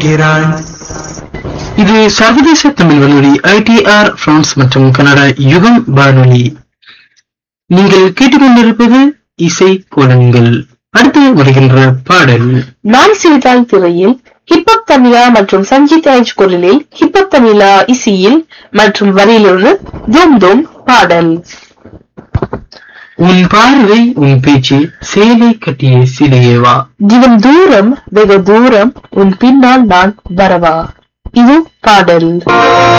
இருக்கிறாய் இது சர்வதேச தமிழ் வானொலி ஐடிஆர் பிரான்ஸ் மற்றும் கனடா யுகம் வானொலி நீங்கள் கேட்டுக்கொண்டிருப்பது இசை கோலங்கள் அடுத்து வருகின்ற பாடல் நான் சிரித்தால் திரையில் ஹிப்ஹப் தமிழா மற்றும் சஞ்சித் ராஜ் குரலில் ஹிப்ஹப் தமிழா இசையில் மற்றும் வரியிலொரு தூம் தூம் பாடல் உன் பார்வை உன் பேச்சு சேலை கட்டிய சிலையேவா தினம் தூரம் வெகு தூரம் உன் பின்னால் நான் வரவா இது பாடல்